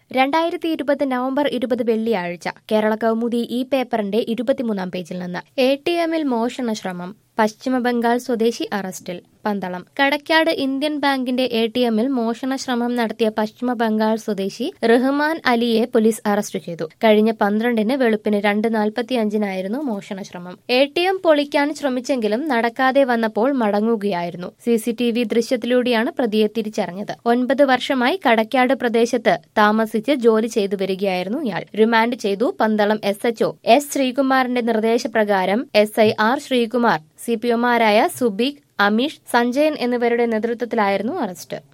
രണ്ടായിരത്തി ഇരുപത് നവംബർ ഇരുപത് വെള്ളിയാഴ്ച കേരള കൗമുദി ഈ പേപ്പറിന്റെ ഇരുപത്തിമൂന്നാം പേജിൽ നിന്ന് എ ടി എമ്മിൽ മോഷണ ശ്രമം പശ്ചിമബംഗാൾ സ്വദേശി അറസ്റ്റിൽ പന്തളം കടക്കാട് ഇന്ത്യൻ ബാങ്കിന്റെ എ ടി എമ്മിൽ മോഷണ ശ്രമം നടത്തിയ പശ്ചിമ ബംഗാൾ സ്വദേശി റഹ്മാൻ അലിയെ പോലീസ് അറസ്റ്റ് ചെയ്തു കഴിഞ്ഞ പന്ത്രണ്ടിന് വെളുപ്പിന് രണ്ട് നാൽപ്പത്തിയഞ്ചിനായിരുന്നു മോഷണ ശ്രമം എ ടി എം പൊളിക്കാൻ ശ്രമിച്ചെങ്കിലും നടക്കാതെ വന്നപ്പോൾ മടങ്ങുകയായിരുന്നു സി സി ടി വി ദൃശ്യത്തിലൂടെയാണ് പ്രതിയെ തിരിച്ചറിഞ്ഞത് ഒൻപത് വർഷമായി കടക്കാട് പ്രദേശത്ത് താമസിച്ച് ജോലി ചെയ്തു വരികയായിരുന്നു ഇയാൾ റിമാൻഡ് ചെയ്തു പന്തളം എസ് എച്ച്ഒ എസ് ശ്രീകുമാറിന്റെ നിർദ്ദേശപ്രകാരം S I R Sreekumar C P ഒമാരായ സുബീഖ് അമീഷ് സഞ്ജയൻ എന്നിവരുടെ നേതൃത്വത്തിലായിരുന്നു അറസ്റ്റ്